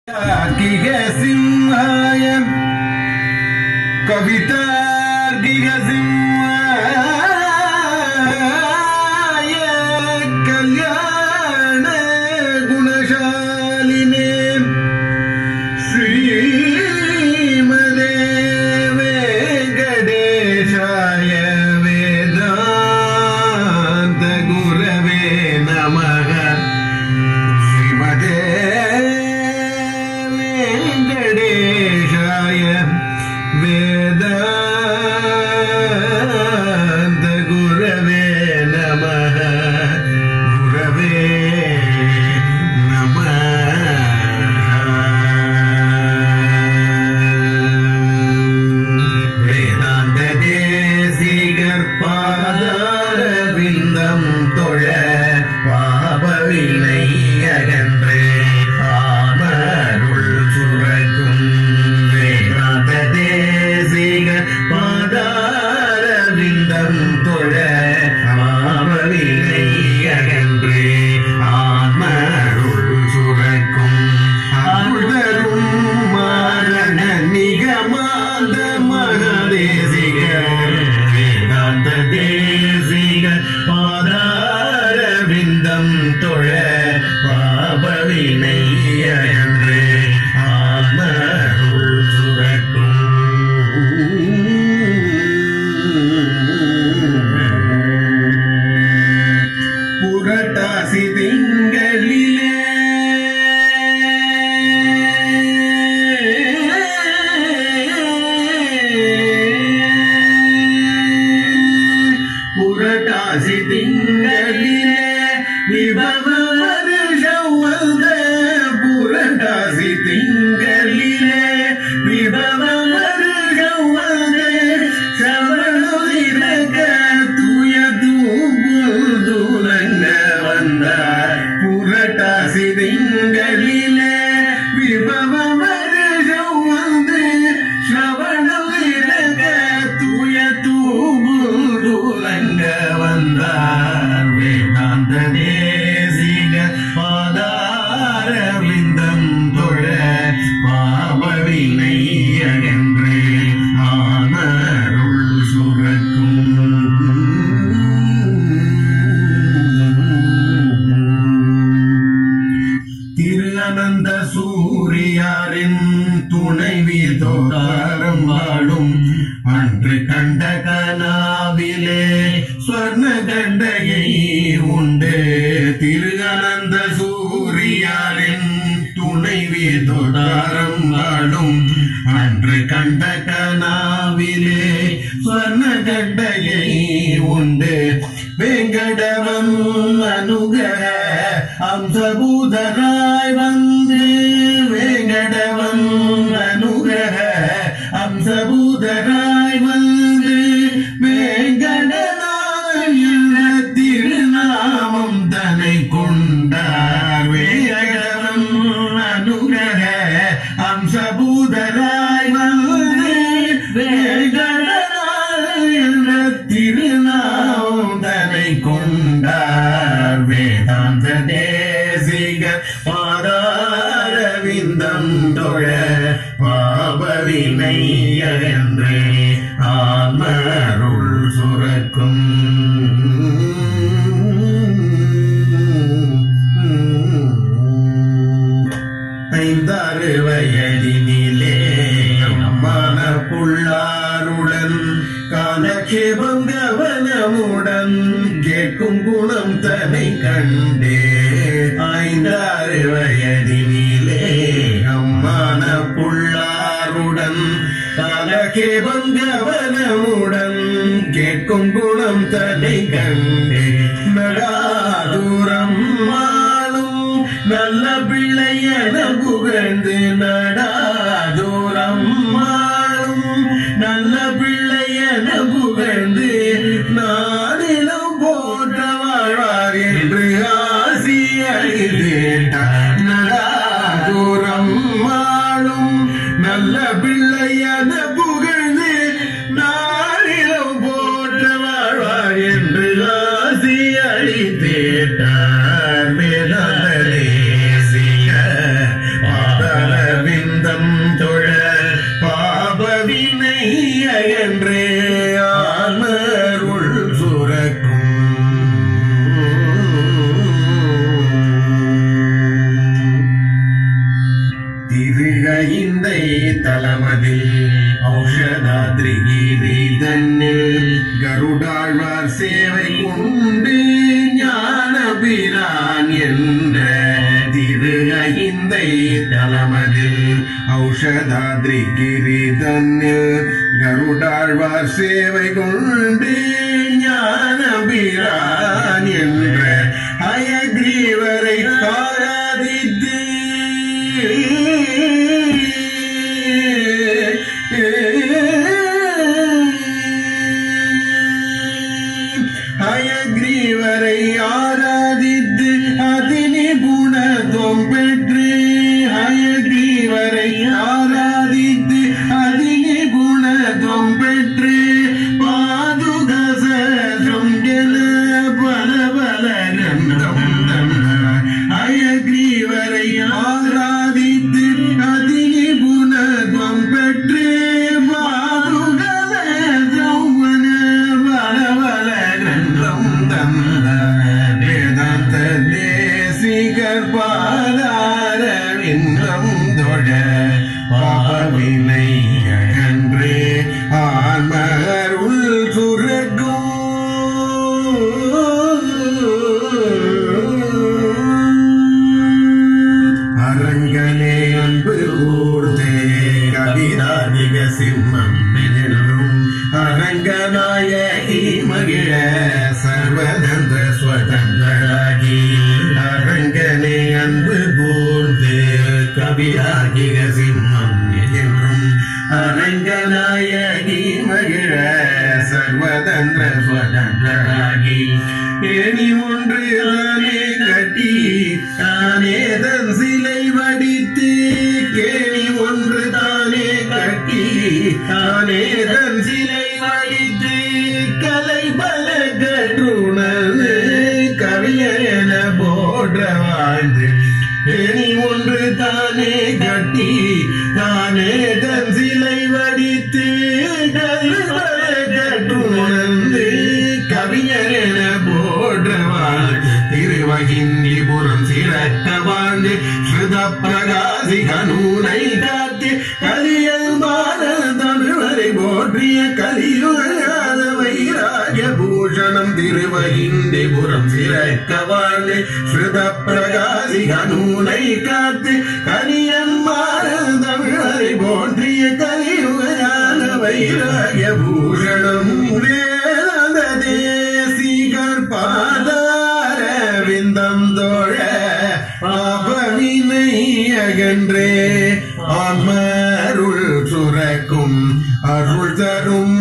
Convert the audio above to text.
कार्किक सिंहाय कवितार्किक सिंहाय कल्याण गुणशालिने श्रीमदे वेङ्कटेशाय वेदान्त गुरवे नमः श्रीमते वेङ्कटेशाय वेदान्त गुरवे नमः गुरवे नमः வேதாந்த தேசிகர் பாதாரவிந்தம் தொழ பாபவினை அகன்று ஆமருள் சுரக்கும் வேதாந்த தேசிகர் பாதாரவிந்தம் தொழ பாபவினை அகன்று ஆமருள் சுரக்கும் அருள்தரும் மாரண நிகமாந்த மகதேசிகர் வேதாந்த தேசிகர் பாதாரவிந்தம் தொழ பாபவினை அகன்று ஆமருள் சுரக்கும் புரட்டாசி திங்களிலே புரட்டாசி திங்களிலே விபவ வருஷம் வந்த புரட்டாசி திங்களிலே விபவ வருஷம் வந்த சவணவிலக தூய தூங்குதுலங்க வந்தார் புரட்டாசி திங்களிலே விபவ வருஷம் வந்து ஸ்ரவணவிலக தூய தூங்குதுலங்க வந்தார் வேதாந்த தேசிக பாதார விந்தம் தொழ பாபவினை அகன்று ஆனருள் சுரக்கும் திரு அனந்த சூரியாரின் துணைவி தோதாரம் வாழும் அன்று கண்ட கனாவிலே ஸ்வர்ண கண்டையை உண்டு திரு அனந்த சூரியாரின் துணைவி தோதாரம் வாழும் அன்று கண்ட கனாவிலே ஸ்வர்ண கண்டையை உண்டு வெங்கடவன் அனுகர அம்சபூதராய் வந்து வேங்கடவன் அனுகர அம்சபூதராய் வந்து வேங்கடனாய் என்ற திருநாமம் தனை கொண்டார் வேங்கடவன் அனுகர அம்சபூதராய் வந்து வேங்கடனாய் என்ற திருநாமம் தனை கொண்டார் வேதாந்த தேசிக பாதாரவிந்தம் தொழ பாபவினை அகன்றே ஆன்மருள் சுரக்கும் ஐந்தாறு வயதினிலே அம்மான புள்ளாருடன் காலக்ஷேபம் கவனமுடன் கேட்கும் குணம் தனை கண்டே ஐந்தாறு வயதினிலே அம்மான புள்ளாருடன் காலக்ஷேபம் கவனமுடன் கேட்கும் குணம் தனை கண்டே நடாதூரம் மாளும் நல்ல பிள்ளை என புகழ்ந்து நடாதூரம் மாளும் நல்ல பிள்ளை என புகழ்ந்து நானிலும் போற்ற வாழ்வார் என்று ஆசி அழித்தேட்டார் நடாதூரம் மாளும் நல்ல பிள்ளை என புகழ்ந்து நானிலும் போற்ற வாழ்வார் என்று ஆசி அழித்தேட்டார் மேலே சிக பாதல திருகைந்தை தலமதில் ஔஷதாத்ரிகிரி தன்னில் கருடாழ்வார் சேவை கொண்டு ஞானபிரான் என்ற திருகைந்தை தலமதில் ஔஷதாத்ரிகிரி தன்னில் கருடாழ்வார் சேவை கொண்டு ஞானபிரான் என்ற அயக்ரீவரை ஆராதித்து அயக்ரீவரை ஆராதித்து அதினி குணத்துவம் பெற்று அயக்ரீவரை ஆராதித்து அதினி குணத்துவம் பெற்று பாதுகசம் என பல பல கந்தம் அயக்ரீவரை ஆராதித்து அதினி குணத்துவம் பெற்று பாதுகசம் பல பல கந்தம் தந்த வேதாந்த தேசிகர் பாதார விந்தம் தொழ பாவினை அகன்று ஆன்மருள் சுரக்கும் அரங்கனே அன்பு கூர்ந்தே கவிதாதிக சிம்மம் என்றும் அரங்கநாயகி மகிழ சர்வதந்த ஸ்வதந்தராகி அரங்கனே அன்பு கூர்ந்து கவிதாதிக சிம்மம் என்றும் அரங்கநாயகி மகிழ சர்வதந்திர ஸ்வதந்தராகி ஏணி ஒன்று தானே கட்டி தானே தன் சிலை வடித்து கேணி ஒன்று தானே கட்டி தானே தன் சிலை வடித்து கலை பல கற்றுணர்ந்து கவிஞர் என போற்ற வாழ்ந்து கேணி ஒன்று தானே கட்டி தானே தன் சிலை வடித்து கலை பல கற்றுணர்ந்து கவிஞர் என போற்ற வாழ்ந்து திருவகிந்திபுரம் சிறக்க வாழ்ந்து ஸ்ருத பிரகாசி கனூனை காத்து கலியல் பாரத தமிழரை போற்றிய கலியுகாத வைராகிய பூஷணம் திருவகிந்திபுரம் சிறக்க வாழ்ந்து ஸ்ருத பிரகாசி கனூனை காத்து கலியல் பாரத தமிழரை போற்றிய கலியுகாத வைராகிய பூஷணம் வேத தேசிகர் பாதார விந்தம் தோழ பாபவினை அகன்றே ஆன்மருள் சுரக்கும் அருள் தரும்